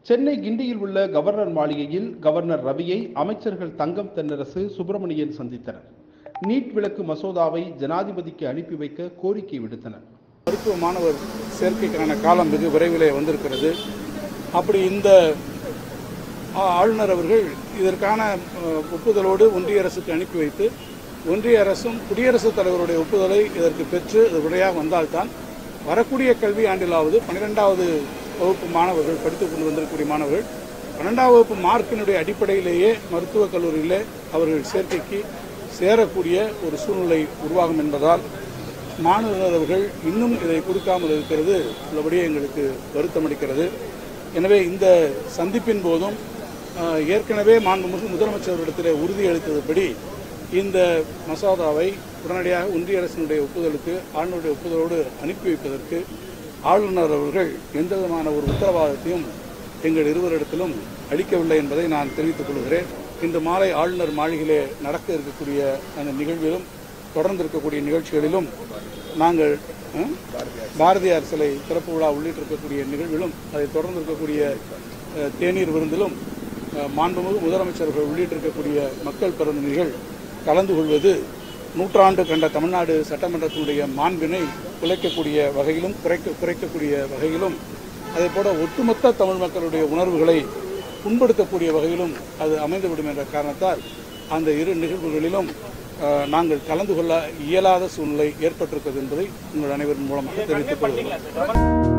சென்னை கிண்டியில் உள்ள கவர்னர் மாளிகையில் கவர்னர் ரவியை அமைச்சர்கள் தங்கம் தென்னரசு சுப்பிரமணியன் சந்தித்தனர் நீட் விலக்கு மசோதாவை ஜனாதிபதிக்கு அனுப்பி வைக்க கோரிக்கை விடுத்தனர் மருத்துவ மாணவர் சேர்க்கைக்கான காலம் வெகு விரைவிலே வந்திருக்கிறது அப்படி இந்த ஆ- ஆளுநர் அவர்கள் இதற்கான அஹ், ஒப்புதலோடு ஒன்றிய அரசுக்கு அனுப்பி வைத்து ஒன்றிய அரசும் குடியரசுத் தலைவருடைய ஒப்புதலை இதற்கு பெற்று இது விடையாக வந்தால்தான் வரக்கூடிய கல்வி ஆண்டிலாவது பன்னிரெண்டாவது வகுப்பு மாணவர்கள் படித்துக் கொண்டு வந்திருக்கக்கூடிய மாணவர்கள் பன்னெண்டாம் வகுப்பு மார்க்கினுடைய அடிப்படையிலேயே மருத்துவக் கல்லூரியிலே அவர்கள் சேர்க்கைக்கு சேரக்கூடிய ஒரு சூழ்நிலை உருவாகும் என்பதால் மாணவர்கள் அவர்கள் இன்னும் இதை கொடுக்காமல் இருக்கிறது உள்ளபடியே எங்களுக்கு வருத்தம் அளிக்கிறது எனவே இந்த சந்திப்பின் போதும் ஆஹ், ஏற்கனவே மாண்புமிகு முதலமைச்சரிடத்தில் உறுதி அளித்ததுபடி இந்த மசோதாவை உடனடியாக ஒன்றிய அரசினுடைய ஒப்புதலுக்கு ஆளுநருடைய ஒப்புதலோடு அனுப்பி வைப்பதற்கு ஆளுநர் அவர்கள் எந்த விதமான ஒரு உத்தரவாதத்தையும் எங்கள் இருவரிடத்திலும் அளிக்கவில்லை என்பதை நான் தெரிவித்துக் கொள்கிறேன் இன்று மாலை ஆளுநர் மாளிகையிலே நடக்க இருக்கக்கூடிய அந்த நிகழ்விலும் தொடர்ந்து இருக்கக்கூடிய நிகழ்ச்சிகளிலும் நாங்கள் அஹ், பாரதியார் சிலை திறப்பு விழா உள்ளிட்டு இருக்கக்கூடிய நிகழ்விலும் அதை தொடர்ந்து இருக்கக்கூடிய அஹ், தேநீர் விருந்திலும் அஹ், மாண்புமிகு முதலமைச்சர்கள் உள்ளிட்டிருக்கக்கூடிய மக்கள் பிரதிநிதிகள் கலந்து கொள்வது நூற்றாண்டு கண்ட தமிழ்நாடு சட்டமன்றத்தினுடைய மாண்பினை குலைக்கக்கூடிய வகையிலும் குறைக்க குறைக்கக்கூடிய வகையிலும் அதே போல ஒட்டுமொத்த தமிழ் மக்களுடைய உணர்வுகளை புண்படுத்தக்கூடிய வகையிலும் அது அமைந்துவிடும் என்ற காரணத்தால் அந்த இரு நிகழ்வுகளிலும் அஹ், நாங்கள் கலந்து கொள்ள இயலாத சூழ்நிலை ஏற்பட்டிருக்கிறது என்பதை உங்கள் அனைவரின் மூலமாக தெரிவித்துக் கொள்கிறோம்